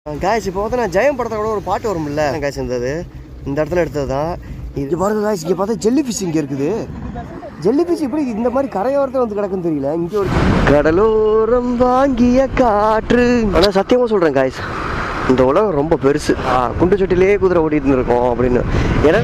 Guys இப்போ வந்து நான் ஜெயம் படத்தோட ஒரு பாட்டு வரும்ல காய்ஸ் இருந்தது இந்த இடத்துல எடுத்தது தான் இது பாருங்க காய்ஸ் இங்கே பார்த்தா ஜெல்லி ஃபிஷ் இங்கே இருக்குது ஜெல்லி ஃபிஷ் இப்படி இந்த மாதிரி கரையோரத்தில் வந்து கிடக்குன்னு தெரியல இங்கே ஒரு கடலோரம் வாங்கிய காற்று ஆனால் சத்தியமாக சொல்கிறேன் காய்ஸ் இந்த உலகம் ரொம்ப பெருசு ஆ, குண்டு சட்டிலே குதிரை ஓடிட்டு இருக்கோம் அப்படின்னு ஏன்னா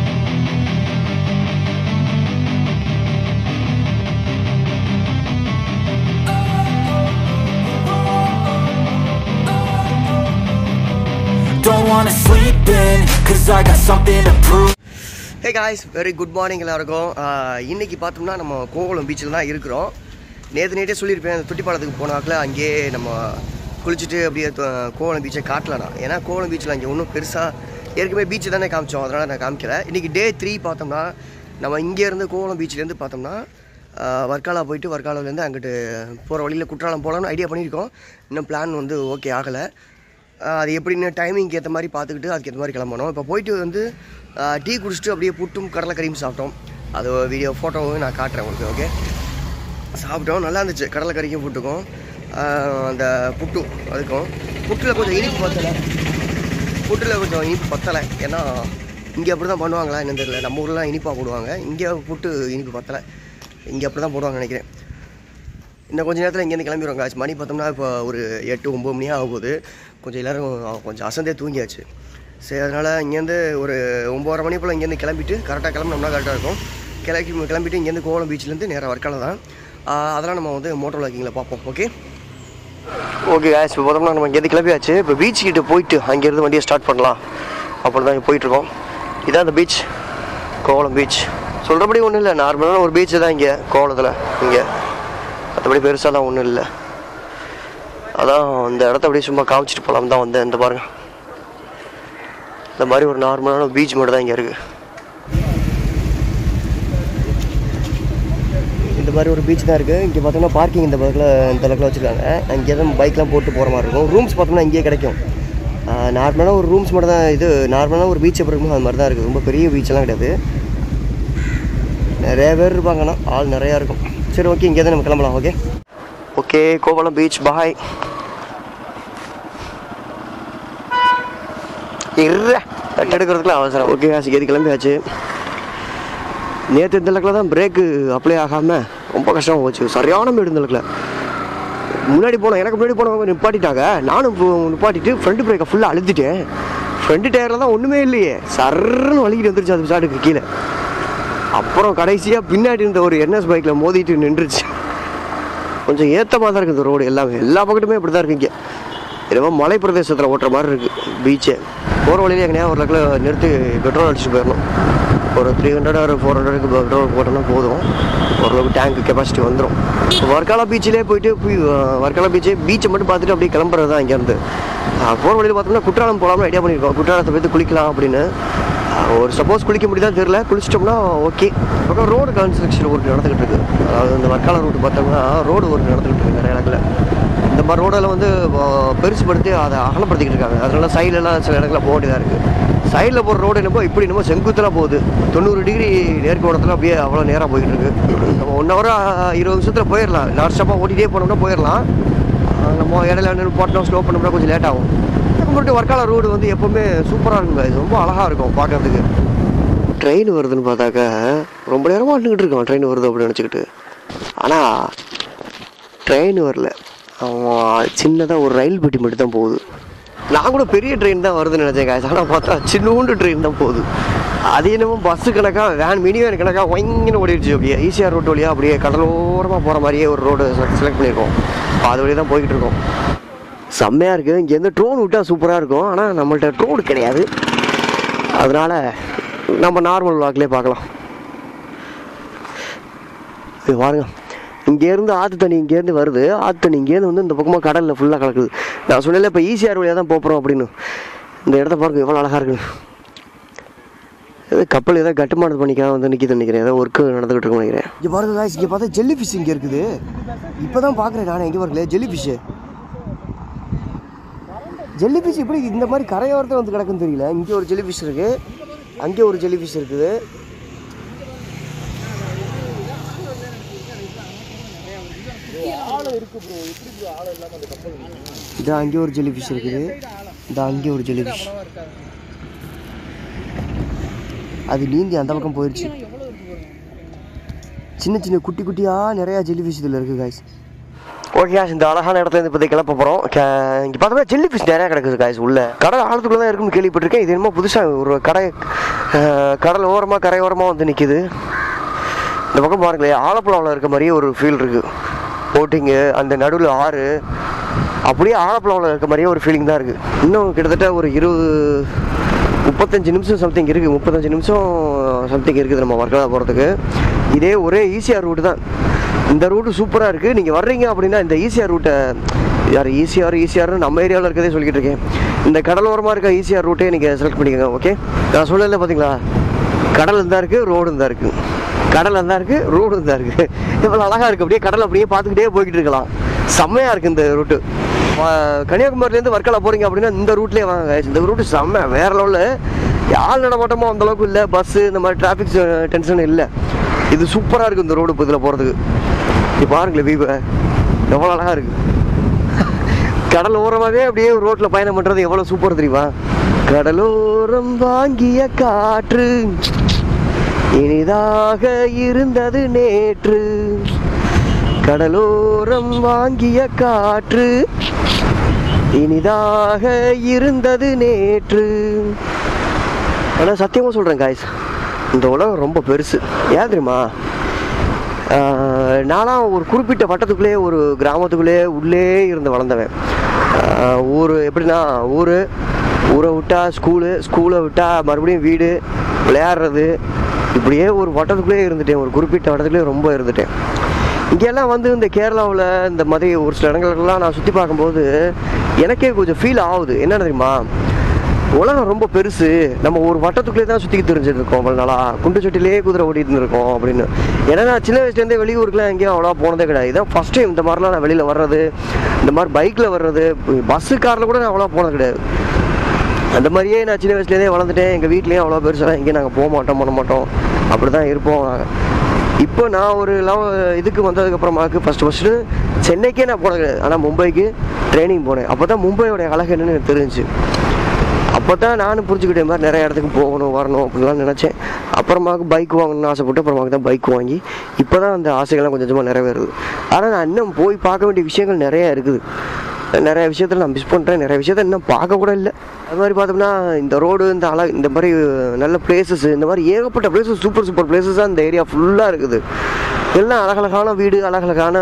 Don't wanna sleep in, cause I got something to prove. Hey guys very good morning எல்லாருக்கும் ஆஹ் இன்னைக்கு பார்த்தோம்னா நம்ம கோவளம் பீச்சில் தான் இருக்கிறோம் நேற்று நேற்றே சொல்லியிருப்பேன் அந்த துட்டிப்பாலத்துக்கு போனாக்கில் அங்கேயே நம்ம குளிச்சுட்டு அப்படியே து- கோவளம் பீச்சை காட்டலாம் ஏன்னா கோவளம் பீச்சில் அங்கே ஒன்றும் பெருசாக ஏற்கனவே பீச்சு தானே காமிச்சோம் அதனால் நான் காமிக்கல இன்றைக்கி டே த்ரீ பார்த்தோம்னா நம்ம இங்கேருந்து கோவளம் பீச்லேருந்து பார்த்தோம்னா ஆஹ் வர்க்காலா போயிட்டு வர்க்காலாவிலேருந்து அங்கிட்டு போகிற வழியில் குற்றாலம் போகலான்னு ஐடியா பண்ணியிருக்கோம் இன்னும் பிளான் வந்து ஓகே ஆகலை ஆஹ் அது எப்படின்னு டைமிங்க்கு ஏற்ற மாதிரி பார்த்துக்கிட்டு அதுக்கேற்ற மாதிரி கிளம்பணும் இப்போ போயிட்டு வந்து ஆஹ் டீ குடிச்சிட்டு அப்படியே புட்டும் கடலைக்கறியும் சாப்பிட்டோம் அது வீடியோ ஃபோட்டோவும் நான் காட்டுறேன் உங்களுக்கு ஓகே சாப்பிட்டோம் நல்லா இருந்துச்சு கடலைக்கறிக்கும் புட்டுக்கும் ஆஹ் அந்த புட்டு அதுக்கும் புட்டில் கொஞ்சம் இனிப்பு பத்தலை புட்டில் கொஞ்சம் இனிப்பு பத்தலை ஏன்னா இங்கே அப்படி தான் பண்ணுவாங்களா என்னன்னு தெரியல நம்ம ஊர்லாம் இனிப்பாக போடுவாங்க இங்கே புட்டு இனிப்பு பத்தலை இங்கே அப்படி தான் போடுவாங்கன்னு நினைக்கிறேன் இன்னும் கொஞ்ச நேரத்தில் இங்கேருந்து கிளம்பிடுவோம் காய்ச்சி மணி பார்த்தோம்னா இப்போ ஒரு எட்டு ஒம்பது மணியாக ஆக போகுது கொஞ்சம் எல்லோரும் கொஞ்சம் அசந்தே தூங்கியாச்சு சரி அதனால் இங்கேருந்து ஒரு ஒம்பதரை மணி போல் இங்கேருந்து கிளம்பிட்டு கரெக்டாக கிளம்பினோம்னா கரெக்டாக இருக்கும் கிளம்பி கிளம்பிட்டு இங்கேருந்து கோவளம் பீச்லேருந்து நேராக வர்க்காலம் தான் ஆஹ் அதெல்லாம் நம்ம வந்து மோட்டர் லாக்கிங்கில் பார்ப்போம் ஓகே ஓகே காய்ஸ் இப்போ பார்த்தோம்னா நம்ம இங்கேருந்து கிளம்பியாச்சு இப்போ பீச் கிட்ட போயிட்டு அங்கேருந்து வண்டியை ஸ்டார்ட் பண்ணலாம் அப்படி தான் போயிட்டுருக்கோம் இதான் அந்த பீச் கோவளம் பீச் சொல்கிறபடி ஒன்றும் இல்லை நார்மலான ஒரு பீச் தான் இங்கே கோவளத்தில் இங்கே மற்றபடி பெருசாலாம் ஒன்றும் இல்லை அதான் இந்த இடத்த அப்படியே சும்மா காமிச்சிட்டு போகலாம் தான் வந்தேன் இந்த பாருங்க இந்த மாதிரி ஒரு நார்மலான பீச் மட்டும் தான் இங்கே இருக்குது இந்த மாதிரி ஒரு பீச் தான் இருக்குது இங்கே பார்த்தோம்னா பார்க்கிங் இந்த பக்கத்தில் இந்த பக்கத்தில் வச்சுருக்காங்க அங்கே தான் பைக்லாம் போட்டு போகிற மாதிரி இருக்கும் ரூம்ஸ் பார்த்தோம்னா இங்கேயே கிடைக்கும் நார்மலான ஒரு ரூம்ஸ் மட்டும் தான் இது நார்மலான ஒரு பீச் எப்படி இருக்குமோ அது மாதிரி தான் இருக்குது ரொம்ப பெரிய பீச்செல்லாம் கிடையாது நிறைய பேர் இருப்பாங்கன்னா ஆள் நிறையா இருக்கும் சரி ஓகே இங்கே தான் நம்ம கிளம்பலாம் ஓகே ஓகே கோவளம் பீச் பாய் இருற கட் எடுக்கிறதுக்குள்ள அவசரம் ஓகே ஆச்சு எது கிளம்பியாச்சு நேற்று இந்த லக்கில் தான் பிரேக்கு அப்ளை ஆகாமல் ரொம்ப கஷ்டமாக போச்சு சரியான மேடு இந்த லக்கில் முன்னாடி போனோம் எனக்கு முன்னாடி போனவங்க நிப்பாட்டிட்டாங்க நானும் இப்போ நிப்பாட்டிட்டு ஃப்ரண்ட் பிரேக்கை ஃபுல்லாக அழுத்திட்டேன் ஃப்ரண்ட் டயரில் தான் ஒன்றுமே இல்லையே சர்ன்னு வலிக்கிட்டு வந்துருச்சு அது சாட்டுக்கு கீழே அப்புறம் கடைசியாக பின்னாடி இருந்த ஒரு என்எஸ் பைக்கில் மோதிட்டு நின்றுச்சு கொஞ்சம் ஏற்றமாக தான் இருக்குது இந்த ரோடு எல்லாமே எல்லா பக்கத்துமே இப்படி தான் இருக்குது இங்கே என்னமோ மலை பிரதேசத்தில் ஓட்டுற மாதிரி இருக்குது பீச்சே போகிற வழியில எங்கேயா ஒரு லக்கில் நிறுத்தி பெட்ரோல் அடிச்சுட்டு போயிடணும் ஒரு த்ரீ ஹண்ட்ரட் ஒரு ஃபோர் ஹண்ட்ரடுக்கு பெட்ரோல் போட்டோம்னா போதும் ஓரளவுக்கு டேங்க் கெப்பாசிட்டி வந்துடும் வர்க்காலா பீச்சிலே போயிட்டு போய் அஹ், வர்க்காலா பீச்சே பீச்சை மட்டும் பார்த்துட்டு அப்படியே கிளம்புறது தான் இங்கேருந்து போகிற வழியில் பார்த்தோம்னா குற்றாலம் போகலாம்னு ஐடியா பண்ணியிருக்கோம் குற்றாலத்தை போய் குளிக்கலாம் அப்படின்னு அஹ், ஒரு சப்போஸ் குளிக்க முடியுதான்னு தெரியல குளிச்சிட்டோம்னா ஓகே பக்கம் ரோடு கன்ஸ்ட்ரக்ஷன் ஒர்க் நடந்துக்கிட்டு இருக்குது அதாவது இந்த வர்க்காலா ரூட் பார்த்தோம்னா ரோடு ஒர்க் நடந்துக்கிட்டு இருக்கு நிறைய இடத்துல இந்த மாதிரி ரோடெல்லாம் வந்து அஹ், பெருசுபடுத்தி அதை அகலப்படுத்திக்கிட்டு இருக்காங்க அதனால சைட்லலாம் சில இடங்களில் போக வேண்டியதாக இருக்குது சைடில் போகிற ரோடு என்னமோ இப்படி என்னமோ செங்குத்தலாக போகுது தொண்ணூறு டிகிரி நேர்கோணத்தில் அப்படியே அவ்வளோ நேராக போயிட்டு இருக்கு நம்ம ஒன் ஹவராக இருபது நிமிஷத்தில் போயிடலாம் லாஸ்ட் ஸ்டாப்பாக ஓட்டிகிட்டே போனோம்னா போயிடலாம் அஹ் நம்ம இடையில நின்று போட்டோம் ஸ்லோ பண்ணோம்னா கொஞ்சம் லேட் ஆகும் நம்மளுடைய வர்க்கால ரோடு வந்து எப்போவுமே சூப்பராக இருக்குங்க இது ரொம்ப அழகாக இருக்கும் பார்க்கறதுக்கு ட்ரெயின் வருதுன்னு பார்த்தாக்க ரொம்ப நேரமாக நின்றுட்டு இருக்கோம் ட்ரெயின் வருது அப்படின்னு நினச்சிக்கிட்டு ஆனால் ட்ரெயின் வரல அவன் சின்னதாக ஒரு ரயில் பெட்டி மட்டும் தான் போகுது நான் கூட பெரிய ட்ரெயின் தான் வருதுன்னு நினச்சேன் காய்ச்சி ஆனால் பார்த்தா சின்னூண்டு ட்ரெயின் தான் போகுது அது என்னமோ பஸ்ஸு கணக்கா வேன் மினி வேன் கணக்கா ஒயங்கன்னு ஓடிடுச்சு அப்படியே ஈஸியாக ரோட்டு வழியாக அப்படியே கடலோரமாக போகிற மாதிரியே ஒரு ரோடு செலக்ட் பண்ணியிருக்கோம் அப்ப அது வழியாக தான் போய்கிட்டு இருக்கோம் செம்மையாக இருக்குது இங்கேருந்து ட்ரோன் விட்டால் சூப்பராக இருக்கும் ஆனால் நம்மள்ட்ட ட்ரோன் கிடையாது அதனால் நம்ம நார்மல் வாக்கிலே பார்க்கலாம் இது பாருங்க இங்கேருந்து ஆற்று தண்ணி இங்கேருந்து வருது ஆற்று தண்ணி இங்கேருந்து வந்து இந்த பக்கமாக கடலில் ஃபுல்லாக கலக்குது நான் சொன்னேன்ல இப்போ ஈஸியார் வழியாக தான் போகிறோம் அப்படின்னு இந்த இடத்த பாருங்க எவ்வளோ அழகாக இருக்குது ஏதோ கப்பல் ஏதோ கட்டுமானம் பண்ணிக்கலாம் வந்து நிற்கிது நினைக்கிறேன் ஏதோ ஒர்க்கு நடந்துகிட்டு இருக்குன்னு நினைக்கிறேன் இங்கே பாருங்க காய்ஸ் இங்கே பார்த்தா ஜெல்லி ஃபிஷ் இங்கே இருக்குது இப்போ தான் பார்க்குறேன் நானே எங்கே வரல ஜெல்லி ஃபிஷ்ஷு ஜெல்லி ஃபிஷ் இப்படி இந்த மாதிரி கரையோரத்தில் வந்து கிடக்குன்னு தெரியல இங்கே ஒரு ஜெல்லி ஃபிஷ் இருக்குது அங்கே ஒரு ஜெல்லி ஃபிஷ் இருக்குது இது அங்கே ஒரு ஜெல்லி ஃபிஷ் இருக்குது இந்த அங்கே ஒரு ஜெல்லி ஃபிஷ் அது நீந்தி அந்த பக்கம் போயிடுச்சு சின்ன சின்ன குட்டி குட்டியாக நிறையா ஜெல்லி ஃபிஷ் இதில் இருக்குது காய்ஸ் ஓகே காய்ஸ் இந்த அழகான இடத்துல இருந்து இப்போதைக்கு கிளம்ப போகிறோம் இங்கே பார்த்தோம்னா ஜெல்லி ஃபிஷ் நிறையா கிடக்குது காய்ஸ் உள்ள கடல் ஆழத்துக்குள்ள தான் இருக்குன்னு கேள்விப்பட்டிருக்கேன் இது என்னமோ புதுசாக ஒரு கடை அஹ், கடல் ஓரமாக கரை ஓரமாக வந்து நிற்கிது இந்த பக்கம் பாருங்களேன் ஆலப்புழாவில் இருக்க மாதிரியே ஒரு ஃபீல் இருக்குது போட்டிங்கு அந்த நடுவில் ஆறு அப்படியே ஆலப்புழாவில் இருக்க மாதிரியே ஒரு ஃபீலிங் தான் இருக்குது இன்னும் கிட்டத்தட்ட ஒரு இருபது முப்பத்தஞ்சு நிமிஷம் சம்திங் இருக்குது முப்பத்தஞ்சு நிமிஷம் சம்திங் இருக்குது நம்ம வர்க்கலா போகிறதுக்கு இதே ஒரே ஈஸியாக ரூட்டு தான் இந்த ரூட்டு சூப்பராக இருக்குது நீங்கள் வர்றீங்க அப்படின்னா இந்த ஈஸியாக ரூட்டை யார் ஈஸியார் ஈஸியார்னு நம்ம ஏரியாவில் இருக்கதே சொல்லிக்கிட்டு இருக்கேன் இந்த கடலோரமாக இருக்க ஈஸியாக ரூட்டே நீங்கள் செலக்ட் பண்ணிக்கோங்க ஓகே நான் சொல்லல பார்த்தீங்களா கடல் இருந்தா இருக்குது ரோடு இருந்தா இருக்குது கடல் இருந்தா இருக்குது ரோடு இருந்தா இருக்குது இவ்வளோ அழகாக இருக்குது அப்படியே கடல் அப்படியே பார்த்துக்கிட்டே போய்கிட்டு இருக்கலாம் செம்மையாக இருக்குது இந்த ரூட்டு கன்னியாகுமரியிலேருந்து வர்க்கலா போகிறீங்க அப்படின்னா இந்த ரூட்லேயே வாங்க guys. இந்த ரூட்டு செம்ம வேற லெவலில் ஆள் நடமாட்டமும் அந்த அளவுக்கு இல்லை பஸ்ஸு இந்த மாதிரி டிராஃபிக் டென்ஷன் இல்லை இது சூப்பராக இருக்குது இந்த ரோடு இப்போ இதில் போகிறதுக்கு இப்போ பாருங்களேன் வீவ எவ்வளோ அழகாக இருக்குது கடல் ஓரமாகவே அப்படியே ரோட்டில் பயணம் பண்ணுறது எவ்வளோ சூப்பர் தெரியுமா கடலோரம் வாங்கிய காற்று இனிதாக இருந்தது நேற்று கடலோரம் வாங்கிய காற்று இனிதாக இருந்தது நேற்று ஆனால் சத்தியமாக சொல்கிறேன் காய்ஸ் இந்த உலகம் ரொம்ப பெருசு ஏன் தெரியுமா ஆஹ் நான்லாம் ஒரு குறிப்பிட்ட வட்டத்துக்குள்ளே ஒரு கிராமத்துக்குள்ளே உள்ளே இருந்து வளர்ந்தவன் ஆஹ் ஊர் எப்படின்னா ஊர் ஊரை விட்டா ஸ்கூலு ஸ்கூலை விட்டா மறுபடியும் வீடு விளையாடுறது இப்படியே ஒரு வட்டத்துக்குள்ளே இருந்துட்டேன் ஒரு குறிப்பிட்ட வட்டத்துக்குள்ளே ரொம்ப இருந்துட்டேன் இங்கெல்லாம் வந்து இந்த கேரளாவில் இந்த மாதிரி ஒரு சில இடங்கள்லாம் நான் சுற்றி பார்க்கும்போது எனக்கே கொஞ்சம் ஃபீல் ஆகுது என்ன தெரியுமா உலகம் ரொம்ப பெருசு நம்ம ஒரு வட்டத்துக்குள்ளே தான் சுற்றி தெரிஞ்சுட்டு இருக்கோம் அவ்வளோ நாளா குண்டு சட்டிலே குதிரை ஓடிட்டு இருக்கோம் அப்படின்னு ஏன்னா நான் சின்ன வயசுலேருந்தே வெளியூருக்குலாம் எங்கேயும் அவ்வளோ போனதே கிடையாது இதான் ஃபஸ்ட் டைம் இந்த மாதிரிலாம் நான் வெளியில் வர்றது இந்த மாதிரி பைக்கில் வர்றது பஸ்ஸு காரில் கூட நான் அவ்வளோ போனது கிடையாது அந்த மாதிரியே நான் சின்ன வயசுலேருந்தே வளர்ந்துட்டேன் எங்கள் வீட்லேயும் அவ்வளோ பெருசாக எங்கேயும் நாங்கள் போக மாட்டோம் பண்ண மாட்டோம் அப்படி தான் இருப்போம் இப்போ நான் ஒரு லவ் இதுக்கு வந்ததுக்கப்புறமாக்கு ஃபஸ்ட்டு ஃபஸ்ட்டு சென்னைக்கே நான் போனது கிடையாது ஆனால் மும்பைக்கு ட்ரைனிங் போனேன் அப்போ தான் மும்பையோட அழகு என்னன்னு எனக்கு தெரிஞ்சுச்சு அப்போ தான் நானும் புரிஞ்சுக்கிட்டே மாதிரி நிறைய இடத்துக்கு போகணும் வரணும் அப்படின்லாம் நினச்சேன் அப்புறமாக்கு பைக் வாங்கணும்னு ஆசைப்பட்டு அப்புறமாக்கு தான் பைக் வாங்கி இப்போ தான் அந்த ஆசைகள்லாம் கொஞ்சம் கொஞ்சமாக நிறைவேறுது ஆனால் நான் இன்னும் போய் பார்க்க வேண்டிய விஷயங்கள் நிறைய இருக்குது நிறைய விஷயத்தில் நான் மிஸ் பண்ணுறேன் நிறைய விஷயத்த இன்னும் பார்க்க கூட இல்லை அது மாதிரி பார்த்தோம்னா இந்த ரோடு இந்த அழகு இந்த மாதிரி நல்ல பிளேசஸ் இந்த மாதிரி ஏகப்பட்ட பிளேசஸ் சூப்பர் சூப்பர் பிளேசஸாக இந்த ஏரியா ஃபுல்லாக இருக்குது எல்லாம் அழகழகான வீடு அழகழகான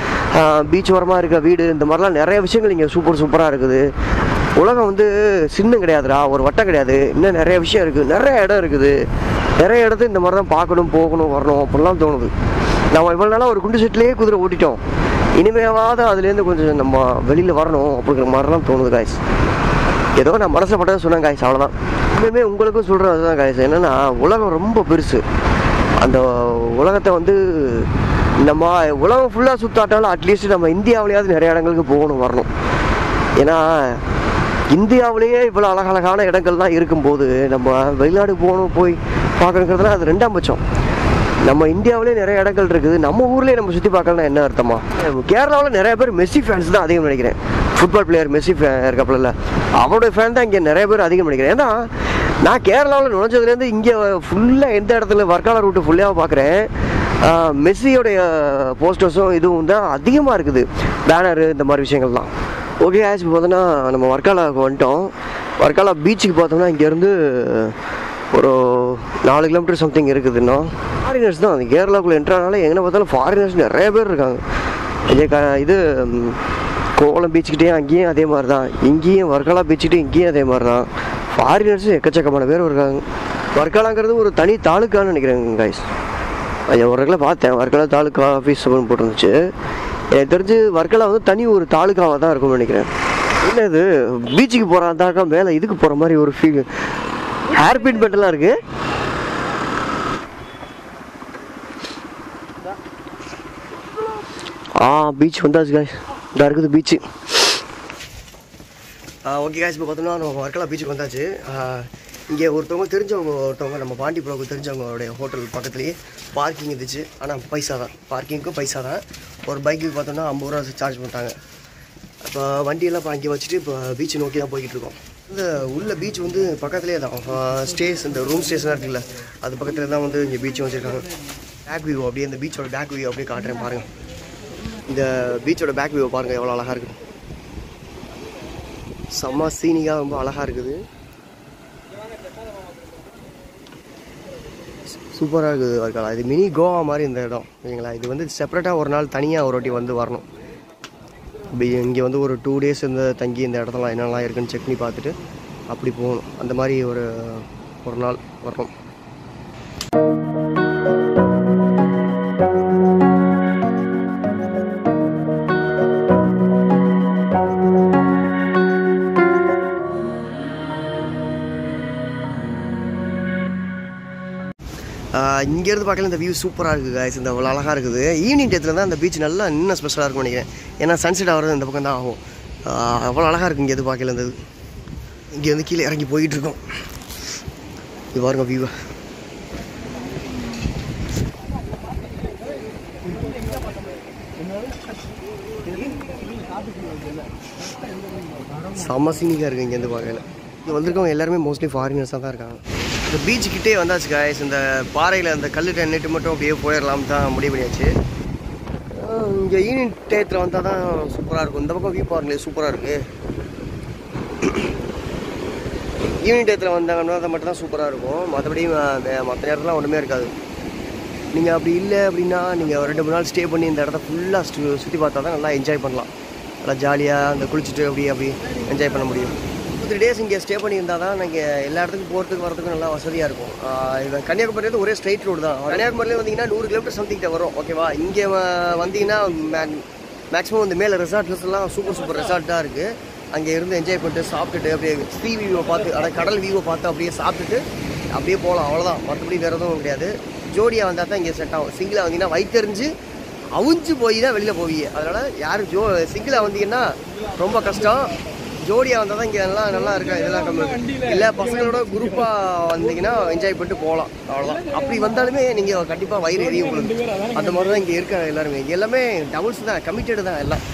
பீச் ஓரமாக இருக்க வீடு இந்த மாதிரிலாம் நிறைய விஷயங்கள் இங்கே சூப்பர் சூப்பராக இருக்குது உலகம் வந்து சின்னம் கிடையாதுடா ஒரு வட்டம் கிடையாது இன்னும் நிறைய விஷயம் இருக்குது நிறைய இடம் இருக்குது நிறைய இடத்து இந்த மாதிரி தான் பார்க்கணும் போகணும் வரணும் அப்படிலாம் தோணுது நம்ம இவ்வளோ நாளாக ஒரு குண்டு செட்லேயே குதிரை ஓட்டிட்டோம் இனிமேவாத அதுலேருந்து கொஞ்சம் நம்ம வெளியில் வரணும் அப்படிங்கிற மாதிரிலாம் தோணுது காய்ஸ் ஏதோ நான் மனசில் பட்டதை சொன்னேன் காய்ஸ் அவ்வளோதான் இனிமே உங்களுக்கும் சொல்கிறேன் அதுதான் காய்ஸ் என்னென்னா உலகம் ரொம்ப பெருசு அந்த உலகத்தை வந்து நம்ம உலகம் ஃபுல்லாக சுத்தாட்டாலும் அட்லீஸ்ட் நம்ம இந்தியாவிலேயாவது நிறைய இடங்களுக்கு போகணும் வரணும் ஏன்னா இந்தியாவிலேயே இவ்வளோ அழகழகான இடங்கள்லாம் இருக்கும்போது நம்ம வெளிநாடு போகணும் போய் பார்க்கணுங்கிறதுலாம் அது ரெண்டாம் பட்சம் நம்ம இந்தியாவிலே நிறைய இடங்கள் இருக்குது நம்ம ஊர்லேயே நம்ம சுற்றி பார்க்கலாம் என்ன அர்த்தமா கேரளாவில் நிறைய பேர் மெஸ்ஸி ஃபேன்ஸ் தான் அதிகம் நினைக்கிறேன் ஃபுட்பால் பிளேயர் மெஸ்ஸி ஃபேன் இருக்கப்பல அவருடைய ஃபேன் தான் இங்கே நிறைய பேர் அதிகம் நினைக்கிறேன் ஏன்னா நான் கேரளாவில் நுழைஞ்சதுலேருந்து இங்கே ஃபுல்லாக எந்த இடத்துல வர்க்கால ரூட்டு ஃபுல்லாக பார்க்குறேன் மெஸ்ஸியோடைய போஸ்டர்ஸும் இதுவும் தான் அதிகமாக இருக்குது பேனரு இந்த மாதிரி விஷயங்கள்லாம் ஓகே ஆஸ் இப்போ பார்த்தோன்னா நம்ம வர்க்காலாவுக்கு வந்துட்டோம் வர்க்காலா பீச்சுக்கு பார்த்தோம்னா இங்கேருந்து ஒரு நாலு கிலோமீட்டர் சம்திங் இருக்குது இன்னும் ஃபாரினர்ஸ் தான் அந்த கேரளாக்குள்ளே என்ட்ரானால எங்கே பார்த்தாலும் ஃபாரினர்ஸ் நிறைய பேர் இருக்காங்க இதே க இது ம், கோவளம் பீச்சுக்கிட்டே அங்கேயும் அதே மாதிரி தான் இங்கேயும் வர்க்காலா பீச்சுக்கிட்டே இங்கேயும் அதே மாதிரி தான் ஃபாரினர்ஸும் எக்கச்சக்கமான பேர் இருக்காங்க வர்க்காலாங்கிறது ஒரு தனி தாலுக்கான்னு நினைக்கிறேங்க கைஸ் ஐயா ஒரு இடத்துல பார்த்தேன் வர்க்கலா தாலுக்கா ஆஃபீஸ் அப்படின்னு போட்டுருந்துச்சு எனக்கு தெரிஞ்சு வர்க்கலா வந்து தனி ஒரு தாலுக்காவாக தான் இருக்கும்னு நினைக்கிறேன் என்ன இது பீச்சுக்கு போகிற தாக்கா மேலே இதுக்கு போகிற மாதிரி ஒரு ஃபீல் ஹேர்பின் பெட்டெல்லாம் இருக்கு ஆ பீச் வந்தாச்சு காய்ஸ் இதாக இருக்குது பீச்சு ஓகே காய்ஸ் இப்போ பார்த்தோம்னா நம்ம வர்க்கலா பீச்சுக்கு வந்தாச்சு இங்கே ஒருத்தவங்க தெரிஞ்சவங்க ஒருத்தவங்க நம்ம பாண்டி ப்ரோக்கு தெரிஞ்சவங்களுடைய ஹோட்டல் பக்கத்துலேயே பார்க்கிங் இருந்துச்சு ஆனால் பைசா தான் பார்க்கிங்க்கும் பைசா தான் ஒரு பைக்குக்கு பார்த்தோம்னா ஐம்பது ரூபா சார்ஜ் பண்ணிட்டாங்க இப்போ வண்டியெல்லாம் இப்போ அங்கே வச்சுட்டு இப்போ பீச் நோக்கி தான் போய்கிட்டு இருக்கோம் இந்த உள்ள பீச் வந்து பக்கத்துலேயே தான் ஸ்டேஸ் இந்த ரூம் ஸ்டேஸ்லாம் இருக்குல்ல அது பக்கத்தில் தான் வந்து இங்கே பீச்சும் வச்சுருக்காங்க பேக் வியூ அப்படியே இந்த பீச்சோட பேக் வியூ அப்படியே காட்டுறேன் பாருங்கள் இந்த பீச்சோட பேக் வியூ பாருங்கள் எவ்வளோ அழகாக இருக்குது செம்ம சீனிக்காக ரொம்ப அழகாக இருக்குது சூப்பராக இருக்குது வர்க்காலா இது மினி கோவா மாதிரி இந்த இடம் சரிங்களா இது வந்து செப்பரேட்டாக ஒரு நாள் தனியாக ஒரு வாட்டி வந்து வரணும் இப்படி இங்கே வந்து ஒரு டூ டேஸ் இந்த தங்கி இந்த இடத்துல என்னெல்லாம் இருக்குன்னு செக் பண்ணி பார்த்துட்டு அப்படி போகணும் அந்த மாதிரி ஒரு ஒரு நாள் வரணும் இங்கேருந்து பார்க்கல இந்த வியூ சூப்பராக இருக்குது guys இந்த அவ்வளோ அழகாக இருக்குது ஈவினிங் டயத்தில் தான் இந்த பீச் நல்லா இன்னும் ஸ்பெஷலாக இருக்கும்னு நினைக்கிறேன் ஏன்னா சன்செட் ஆகிறது இந்த பக்கம் தான் ஆகும் ஆஹ் அவ்வளோ அழகாக இருக்குது இங்கேருந்து பார்க்கல இந்த இது இங்கேருந்து கீழே இறங்கி போயிட்டு இருக்கோம் இது பாருங்க வியூவை செம்ம சீனிக்காக இருக்குது இங்கேருந்து பார்க்கல இங்கே வந்திருக்கவங்க எல்லாருமே மோஸ்ட்லி ஃபாரினர்ஸாக தான் இருக்காங்க இந்த பீச் கிட்டே வந்தாச்சு guys இந்த பாறையில் அந்த கல் நின்றுட்டு மட்டும் அப்படியே போயிடலாம் தான் முடிவு பண்ணியாச்சு இங்கே ஈவினிங் டயத்தில் வந்தால் தான் சூப்பராக இருக்கும் இந்த பக்கம் வியூ பாருங்களே சூப்பராக இருக்குது ஈவினிங் டயத்தில் வந்தாங்கன்னா அது மட்டும் தான் சூப்பராக இருக்கும் மற்றபடி மற்ற நேரத்தில் ஒன்றுமே இருக்காது நீங்கள் அப்படி இல்லை அப்படின்னா நீங்கள் ரெண்டு மூணு நாள் ஸ்டே பண்ணி இந்த இடத்த ஃபுல்லாக சு சுற்றி பார்த்தா தான் நல்லா என்ஜாய் பண்ணலாம் நல்லா ஜாலியாக அந்த குளிச்சுட்டு அப்படி அப்படி என்ஜாய் பண்ண முடியும் டூ த்ரீ டேஸ் இங்கே ஸ்டே பண்ணியிருந்தால் தான் நீங்கள் எல்லா இடத்துக்கும் போகிறதுக்கு வரதுக்கு நல்லா வசதியாக இருக்கும் ஆஹ் இது கன்னியாகுமரியிலேருந்து ஒரே ஸ்ட்ரைட் ரோடு தான் கன்னியாகுமரியில் வந்தீங்கன்னா நூறு கிலோமீட்டர் சம்திங் வரும் ஓகேவா இங்கே வ- வந்தீங்கன்னா மேக்ஸிமம் இந்த மேலே ரெசார்ட்ஸ்லாம் சூப்பர் சூப்பர் ரெசார்ட்டாக இருக்குது அங்கே இருந்து என்ஜாய் பண்ணிட்டு சாப்பிட்டுட்டு அப்படியே ஸ்ரீ வியூவை பார்த்து அட கடல் வியூவை பார்த்து அப்படியே சாப்பிட்டுட்டு அப்படியே போகலாம் அவ்வளோதான் மற்றபடி வேறு எதுவும் கிடையாது ஜோடியாக வந்தால் தான் இங்கே செட் ஆகும் சிங்கிளாக வந்தீங்கன்னா வயிற்றறிஞ்சு அவிஞ்சு போய் தான் வெளியில் போவீங்க அதனால் யாரும் ஜோ சிங்கிளாக வந்தீங்கன்னா ரொம்ப கஷ்டம் ஜோடியாக வந்தால் தான் இங்கே நல்லா நல்லா இருக்கா இதெல்லாம் கம்மி இல்லை பசங்களோட குரூப்பாக வந்தீங்கன்னா என்ஜாய் பண்ணிட்டு போகலாம் அவ்வளோதான் அப்படி வந்தாலுமே நீங்கள் கண்டிப்பாக வயிறு எரியும் உங்களுக்கு அந்த மாதிரி தான் இங்கே இருக்காங்க எல்லாருமே இங்கே எல்லாமே டபுள்ஸ் தான் கமிட்டடு தான் எல்லாம்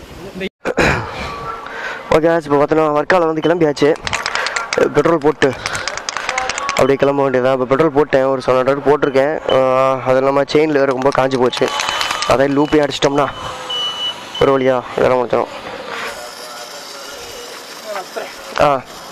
ஓகே இப்போ பார்த்தோன்னா வர்க்காவில் வந்து கிளம்பியாச்சு பெட்ரோல் போட்டு அப்படியே கிளம்ப வேண்டியதான் இப்போ பெட்ரோல் போட்டேன் ஒரு செவன் ஹண்ட்ரட் போட்டிருக்கேன் ஆஹ் அது இல்லாமல் செயினில் வேறு ரொம்ப காஞ்சி போச்சு அதே லூப்பே அடிச்சிட்டோம்னா ஒரு வழியா இதெல்லாம் முடிச்சிடும் ஆ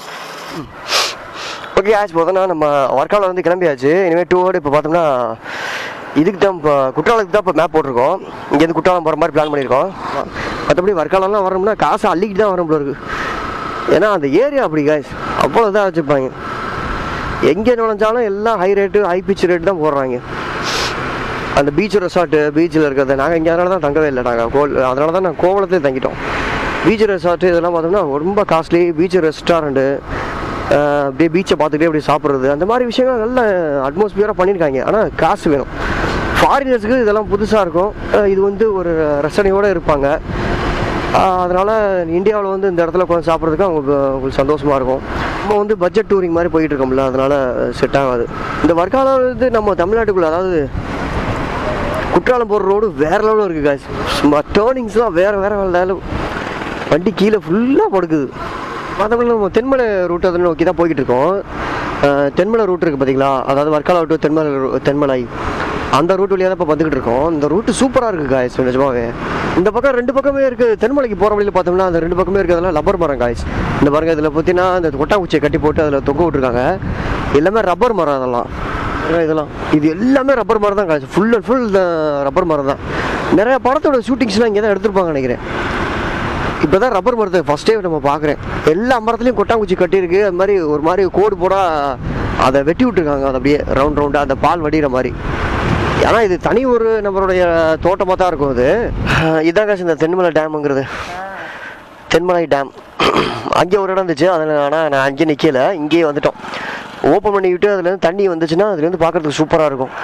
ஓகே ஆச்சு போதும்னா நம்ம ஒர்க்காவில் வந்து கிளம்பியாச்சு இனிமேல் டூ ஹவர் இப்போ பார்த்தோம்னா இதுக்கு தான் இப்போ குற்றாலத்துக்கு தான் இப்போ மேப் போட்டிருக்கோம் இங்கேருந்து குற்றாலம் போகிற மாதிரி பிளான் பண்ணியிருக்கோம் மற்றபடி வர்க்காலம்லாம் வரணும்னா காசை அள்ளிக்கிட்டு தான் வரும் போல இருக்கு ஏன்னா அந்த ஏரியா அப்படி காய்ஸ் அவ்வளோ இதாக வச்சுருப்பாங்க எங்கே நுழைஞ்சாலும் எல்லாம் high rate high pitch rate தான் போடுறாங்க அந்த பீச் ரெசார்ட்டு பீச்சில் இருக்கிறது நாங்கள் இங்கே அதனால தான் தங்கவே இல்லை நாங்கள் கோல் அதனால தான் நாங்கள் கோவளத்திலே தங்கிட்டோம் பீச் ரெசார்ட்டு இதெல்லாம் பார்த்தோம்னா ரொம்ப காஸ்ட்லி பீச் ரெஸ்டாரண்ட்டு அப்படியே பீச்சை பார்த்துக்கிட்டே அப்படியே சாப்பிட்றது அந்த மாதிரி விஷயங்கள் நல்ல அட்மாஸ்பியராக பண்ணியிருக்காங்க ஆனால் காசு வேணும் ஃபாரினர்ஸுக்கு இதெல்லாம் புதுசாக இருக்கும் அஹ் இது வந்து ஒரு ரசனையோடு இருப்பாங்க அதனால் இந்தியாவில் வந்து இந்த இடத்துல உட்காந்து சாப்பிட்றதுக்கு அவங்க உங்களுக்கு சந்தோஷமாக இருக்கும் நம்ம வந்து பட்ஜெட் டூரிங் மாதிரி போயிட்டு இருக்கோம்ல அதனால் செட் ஆகாது இந்த வர்க்காலம் வந்து நம்ம தமிழ்நாட்டுக்குள்ளே அதாவது குற்றாலம் போகிற ரோடு வேற லெவலில் இருக்குது காய்ஸ் சும்மா டேர்னிங்ஸ்லாம் வேறு வேறு லெவல் வண்டி கீழே ஃபுல்லாக படுக்குது மற்றபடி நம்ம தென்மலை ரூட் அதை நோக்கி தான் போய்கிட்டு இருக்கோம் அஹ் தென்மலை ரூட் இருக்குது பார்த்தீங்களா அதாவது வர்க்காலம் டு தென்மலை ரு- தென்மலை அந்த ரூட் வழியாக தான் இப்போ வந்துக்கிட்டு இருக்கோம் இந்த ரூட்டு சூப்பராக இருக்குது காய்ஸ் நிஜமாவே இந்த பக்கம் ரெண்டு பக்கமே இருக்குது தென்மலைக்கு போகிற வழியில் பார்த்தோம்னா அந்த ரெண்டு பக்கமே இருக்கிறதெல்லாம் ரப்பர் மரம் காய்ஸ் இந்த பாருங்க இதில் பார்த்தீங்கன்னா இந்த கொட்டாங்குச்சியை கட்டி போட்டு அதில் தொங்க விட்ருக்காங்க எல்லாமே ரப்பர் மரம் அதெல்லாம் பாருங்க இதெல்லாம் இது எல்லாமே ரப்பர் மரம் தான் காய்ச்சி ஃபுல் அண்ட் ஃபுல் ரப்பர் மரம் தான் நிறைய படத்தோட ஷூட்டிங்ஸ்லாம் இங்கே தான் எடுத்திருப்பாங்க நினைக்கிறேன் இப்போ தான் ரப்பர் மரத்தை ஃபஸ்ட் டைம் நம்ம பார்க்குறேன் எல்லா மரத்துலையும் கொட்டாங்குச்சி கட்டியிருக்கு அது மாதிரி ஒரு மாதிரி கோடு போடா அதை வெட்டி விட்டுருக்காங்க அது அப்படியே ரவுண்ட் ரவுண்டாக அந்த பால் வடிகிற மாதிரி ஆனால் இது தனி ஒரு நம்மளுடைய தோட்டமாக தான் இருக்கும் அது இதான் காசு இந்த தென்மலை டேமுங்கிறது தென்மலை டேம் அங்கே ஒரு இடம் இருந்துச்சு அதில் ஆனால் நான் அங்கே நிற்கல இங்கேயே வந்துட்டோம் ஓப்பன் பண்ணி விட்டு அதுலேருந்து தண்ணி வந்துச்சுன்னா அதுலேருந்து பார்க்குறதுக்கு சூப்பராக இருக்கும்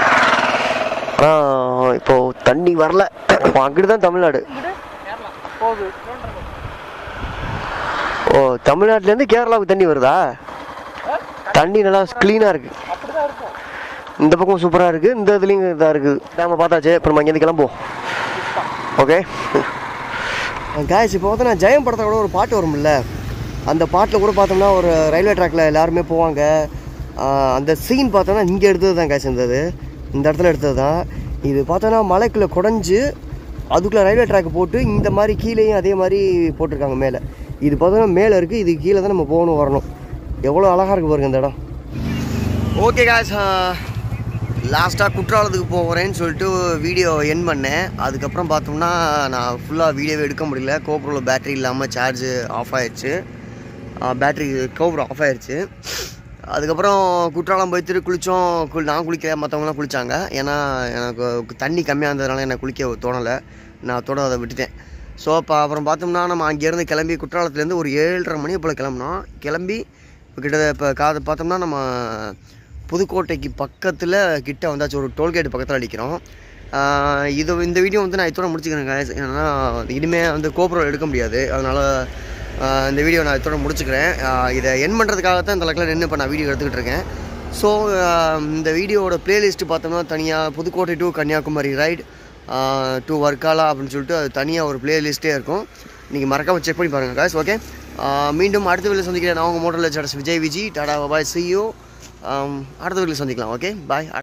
ஆனால் இப்போது தண்ணி வரல அங்கிட்டு தான் தமிழ்நாடு ஓ தமிழ்நாட்டிலேருந்து கேரளாவுக்கு தண்ணி வருதா தண்ணி நல்லா க்ளீனாக இருக்குது இந்த பக்கம் சூப்பராக இருக்குது இந்த இதுலேயும் இதாக இருக்குது டேமை பார்த்தாச்சு அப்புறம் நம்ம இங்கேருந்து கிளம்புவோம் ஓகே காய்ஸ் இப்போ வந்து நான் ஜெயம் படத்தை கூட ஒரு பாட்டு வரும்ல அந்த பாட்டில் கூட பார்த்தோம்னா ஒரு ரயில்வே ட்ராக்கில் எல்லாருமே போவாங்க ஆஹ் அந்த சீன் பார்த்தோன்னா இங்கே எடுத்தது தான் காய்ச்சி இருந்தது இந்த இடத்துல எடுத்தது தான் இது பார்த்தோன்னா மலைக்குள்ளே குடஞ்சி அதுக்குள்ளே ரயில்வே ட்ராக் போட்டு இந்த மாதிரி கீழேயும் அதே மாதிரி போட்டிருக்காங்க மேலே இது பார்த்தோன்னா மேலே இருக்குது இது கீழே தான் நம்ம போகணும் வரணும் எவ்வளோ அழகாக இருக்குது பாருங்க இந்த இடம் ஓகே காய்ஸ் லாஸ்ட்டாக குற்றாலத்துக்கு போகிறேன்னு சொல்லிட்டு வீடியோ என் பண்ணேன் அதுக்கப்புறம் பார்த்தோம்னா நான் ஃபுல்லாக வீடியோவே எடுக்க முடியல கோப்ரோவில் பேட்டரி இல்லாமல் சார்ஜ் ஆஃப் ஆயிடுச்சு பேட்டரி கோப்ரோ ஆஃப் ஆயிடுச்சு அதுக்கப்புறம் குற்றாலம் போய் திரு குளித்தோம் குளி நான் குளிக்கல மற்றவங்களாம் குளித்தாங்க ஏன்னா எனக்கு தண்ணி கம்மியாக இருந்ததுனால எனக்கு குளிக்க தோணலை நான் தொட அதை விட்டுட்டேன் ஸோ அப்போ அப்புறம் பார்த்தோம்னா நம்ம அங்கேருந்து கிளம்பி குற்றாலத்துலேருந்து ஒரு ஏழரை மணி போல் கிளம்புனோம் கிளம்பி இப்போ கிட்ட இப்போ காது பார்த்தோம்னா நம்ம புதுக்கோட்டைக்கு பக்கத்தில் கிட்ட வந்தாச்சு ஒரு டோல்கேட் பக்கத்தில் அடிக்கிறோம் ஆஹ் இது இந்த வீடியோ வந்து நான் இதோட முடிச்சுக்கிறேன் guys. ஏன்னா இனிமேல் வந்து கோபுரம் எடுக்க முடியாது அதனால் இந்த வீடியோ நான் இதோட முடிச்சுக்கிறேன் ஆஹ் இதை என் பண்ணுறதுக்காக தான் இந்த லக்கில் நின்று இப்போ நான் வீடியோ எடுத்துக்கிட்டு இருக்கேன் ஸோ இந்த வீடியோவோட பிளேலிஸ்ட்டு பார்த்தோம்னா தனியாக Pudukkottai to Kanyakumari ride to Varkala அப்படின்னு சொல்லிட்டு அது தனியாக ஒரு பிளேலிஸ்ட்டே இருக்கும் நீங்கள் மறக்காம செக் பண்ணி பாருங்கள் guys ஓகே மீண்டும் அடுத்த வீடியோ சந்திக்கிறேன் நான் உங்கள் மோட்டரில் Vijay Viji tata bye see you அடுத்த வீடியோ சந்திக்கலாம் ஓகே பாய்